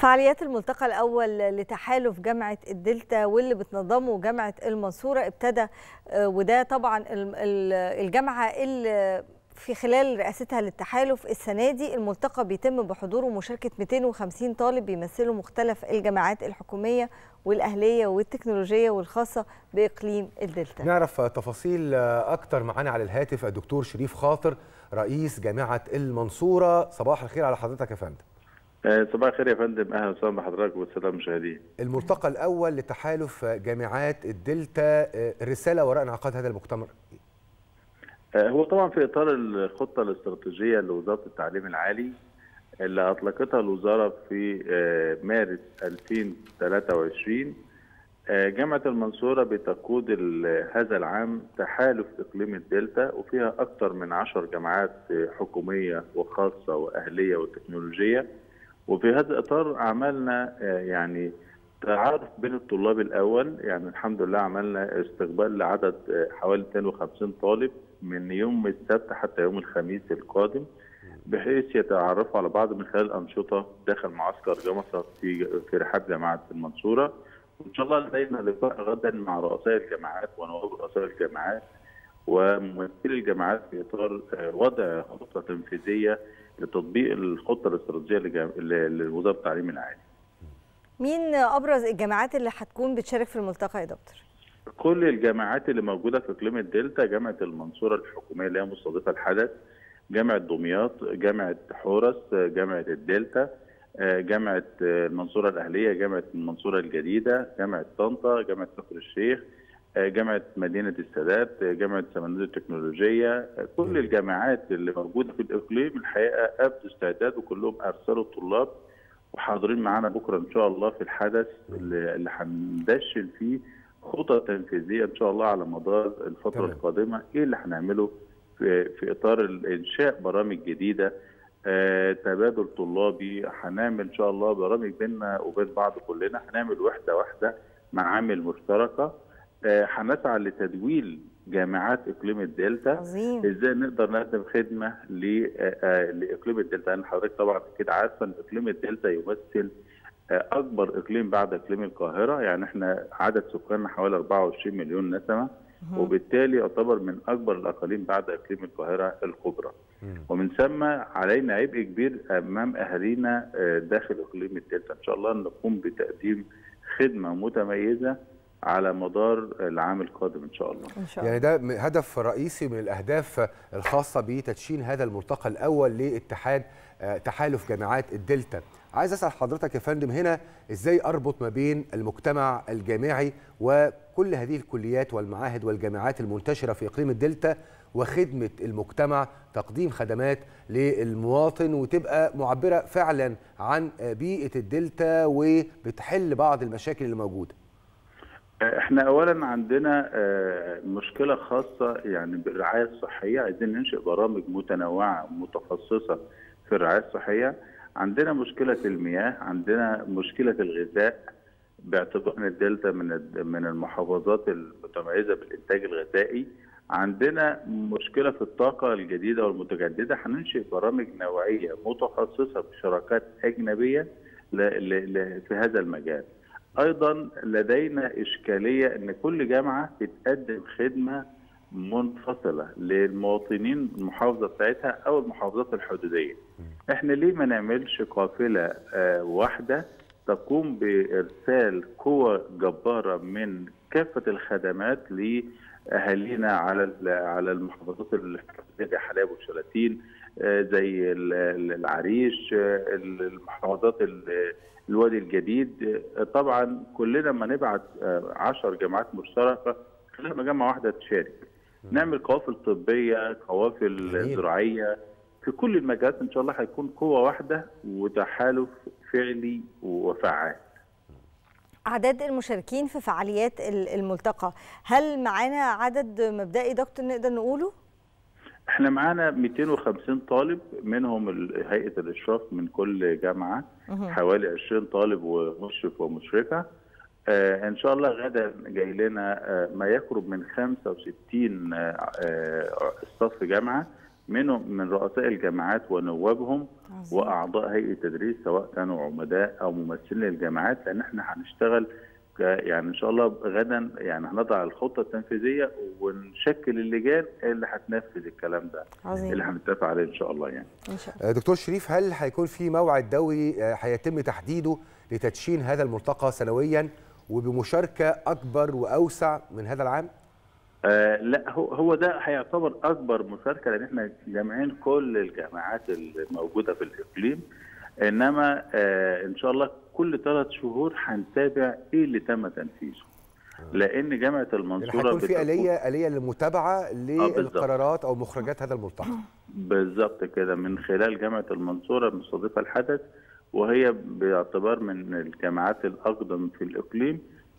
فعاليات الملتقى الأول لتحالف جامعة الدلتا واللي بتنظمه جامعة المنصورة ابتدى وده طبعا الجامعة اللي في خلال رئاستها للتحالف السنة دي الملتقى بيتم بحضور ومشاركة 250 طالب بيمثلوا مختلف الجامعات الحكومية والأهلية والتكنولوجية والخاصة بإقليم الدلتا نعرف تفاصيل أكتر معنا على الهاتف الدكتور شريف خاطر رئيس جامعة المنصورة صباح الخير على حضرتك يا فندم صباح الخير يا فندم اهلا وسهلا بحضرتك والساده المشاهدين. الملتقى الاول لتحالف جامعات الدلتا رساله وراء انعقاد هذا المؤتمر. هو طبعا في اطار الخطه الاستراتيجيه لوزاره التعليم العالي اللي اطلقتها الوزاره في مارس 2023 جامعه المنصوره بتقود هذا العام تحالف اقليم الدلتا وفيها اكثر من 10 جامعات حكوميه وخاصه واهليه وتكنولوجيه وفي هذا الاطار عملنا يعني تعارف بين الطلاب الاول يعني الحمد لله عملنا استقبال لعدد حوالي 250 طالب من يوم السبت حتى يوم الخميس القادم بحيث يتعرفوا على بعض من خلال انشطه داخل معسكر جمصه في في رحاب جامعه المنصوره وان شاء الله لدينا لقاء غدا مع رؤساء الجامعات ونواب رؤساء الجامعات وممثلي الجامعات في اطار وضع خطه تنفيذيه لتطبيق الخطه الاستراتيجيه لوزاره التعليم العالي. مين ابرز الجامعات اللي هتكون بتشارك في الملتقى يا دكتور؟ كل الجامعات اللي موجوده في اقليم الدلتا، جامعه المنصوره الحكوميه اللي هي مستضيفه الحدث، جامعه دمياط، جامعه حورس، جامعه الدلتا، جامعه المنصوره الاهليه، جامعه المنصوره الجديده، جامعه طنطا، جامعه كفر الشيخ، جامعه مدينه السادات، جامعه سمنود التكنولوجيه، كل الجامعات اللي موجوده في الاقليم الحقيقه ابدوا استعداد وكلهم ارسلوا الطلاب وحاضرين معانا بكره ان شاء الله في الحدث اللي هندشن فيه خطط تنفيذيه ان شاء الله على مدار الفتره طبعا. القادمه ايه اللي هنعمله في في اطار انشاء برامج جديده آه، تبادل طلابي هنعمل ان شاء الله برامج بيننا وبين بعض كلنا هنعمل وحده واحده معامل مشتركه هنسعى آه لتدويل جامعات اقليم الدلتا عظيم. ازاي نقدر نقدم خدمه لاقليم الدلتا لان حضرتك طبعا اكيد عارفه ان اقليم الدلتا يمثل اكبر اقليم بعد اقليم القاهره يعني احنا عدد سكاننا حوالي 24 مليون نسمه وبالتالي يعتبر من اكبر الاقاليم بعد اقليم القاهره الكبرى ومن ثم علينا عبء كبير امام اهالينا داخل اقليم الدلتا ان شاء الله نقوم بتقديم خدمه متميزه على مدار العام القادم ان شاء الله. إن شاء الله. يعني ده هدف رئيسي من الاهداف الخاصه بتدشين هذا الملتقى الاول لاتحاد تحالف جامعات الدلتا. عايز اسال حضرتك يا فندم هنا ازاي اربط ما بين المجتمع الجامعي وكل هذه الكليات والمعاهد والجامعات المنتشره في اقليم الدلتا وخدمه المجتمع تقديم خدمات للمواطن وتبقى معبره فعلا عن بيئه الدلتا وبتحل بعض المشاكل اللي موجوده. احنا اولا عندنا مشكله خاصه يعني بالرعايه الصحيه عايزين ننشئ برامج متنوعه متخصصه في الرعايه الصحيه عندنا مشكله المياه عندنا مشكله الغذاء باعتبار ان الدلتا من من المحافظات المتميزه بالانتاج الغذائي عندنا مشكله في الطاقه الجديده والمتجدده هننشئ برامج نوعيه متخصصه بشراكات اجنبيه في هذا المجال ايضا لدينا اشكاليه ان كل جامعه بتقدم خدمه منفصله للمواطنين المحافظه بتاعتها او المحافظات الحدوديه. احنا ليه ما نعملش قافله آه واحده تقوم بارسال قوى جباره من كافه الخدمات لاهالينا على على المحافظات الحدوديه حلايب وشلاتين آه زي العريش آه المحافظات الوادي الجديد طبعا كلنا ما نبعت 10 جامعات مشتركه خلينا جامعه واحده تشارك نعمل قوافل طبيه قوافل زراعيه في كل المجالات ان شاء الله هيكون قوه واحده وتحالف فعلي وفعال اعداد المشاركين في فعاليات الملتقى هل معانا عدد مبدئي دكتور نقدر نقوله احنا معانا 250 طالب منهم هيئه الاشراف من كل جامعه حوالي 20 طالب ومشرف ومشرفه آه ان شاء الله غدا جاي لنا آه ما يقرب من 65 آه صف جامعه منهم من رؤساء الجامعات ونوابهم عظيم. واعضاء هيئه تدريس سواء كانوا عمداء او ممثلين للجامعات لان احنا هنشتغل ك- يعني ان شاء الله غدا يعني هنضع الخطه التنفيذيه ونشكل اللجان اللي هتنفذ الكلام ده عظيم اللي هنتفق عليه ان شاء الله يعني ان شاء الله آه، دكتور شريف هل هيكون في موعد دولي آه، هيتم تحديده لتدشين هذا الملتقى سنويا وبمشاركه اكبر واوسع من هذا العام؟ آه لا هو هو ده هيعتبر اكبر مشاركه لان احنا جامعين كل الجامعات الموجوده في الاقليم انما آه ان شاء الله كل ثلاث شهور هنتابع ايه اللي تم تنفيذه لان جامعه يعني المنصوره هيكون في بتكون- آلية آلية للمتابعة بالظبط. للقرارات أو مخرجات هذا الملتقى بالظبط كده من خلال جامعه المنصوره مستضيفه الحدث وهي باعتبار من الجامعات الاقدم في الاقليم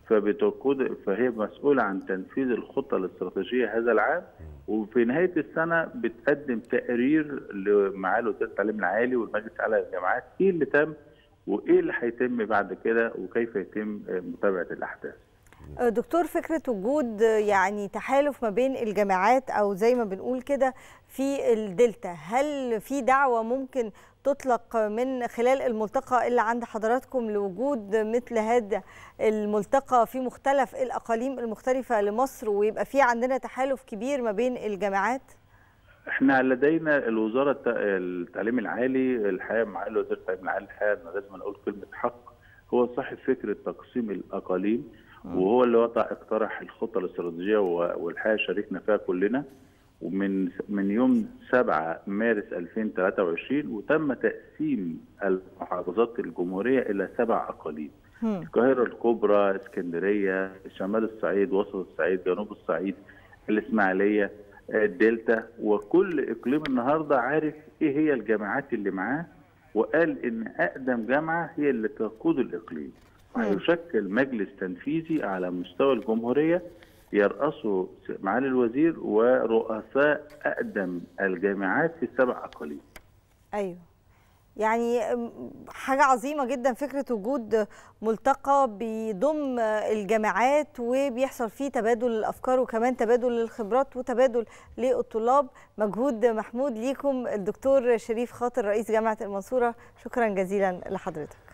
فبتقود فهي مسؤوله عن تنفيذ الخطه الاستراتيجيه هذا العام وفي نهايه السنه بتقدم تقرير لمعالي وزاره التعليم العالي والمجلس الاعلى للجامعات ايه اللي تم وايه اللي هيتم بعد كده وكيف يتم متابعه الاحداث. دكتور فكرة وجود يعني تحالف ما بين الجامعات أو زي ما بنقول كده في الدلتا هل في دعوة ممكن تطلق من خلال الملتقى اللي عند حضراتكم لوجود مثل هذا الملتقى في مختلف الأقاليم المختلفة لمصر ويبقى في عندنا تحالف كبير ما بين الجامعات؟ احنا لدينا الوزاره الت- التعليم العالي الحقيقه معالي وزير التعليم العالي الحقيقه أنا لازم اقول كلمه حق هو صاحب فكره تقسيم الاقاليم وهو اللي وضع اقترح الخطه الاستراتيجيه و- والحقيقه شاركنا فيها كلنا ومن من يوم 7 مارس 2023 وتم تقسيم المحافظات الجمهوريه الى سبع اقاليم هم. القاهره الكبرى اسكندريه شمال الصعيد وسط الصعيد جنوب الصعيد الاسماعيليه الدلتا وكل اقليم النهارده عارف ايه هي الجامعات اللي معاه وقال ان اقدم جامعه هي اللي تقود الاقليم وهيشكل مجلس تنفيذي على مستوى الجمهوريه يرأسه معالي الوزير ورؤساء اقدم الجامعات في السبع اقاليم ايوه يعني حاجة عظيمة جدا فكرة وجود ملتقى بيضم الجامعات وبيحصل فيه تبادل الأفكار وكمان تبادل الخبرات وتبادل للطلاب مجهود محمود ليكم الدكتور شريف خاطر رئيس جامعة المنصورة شكرا جزيلا لحضرتك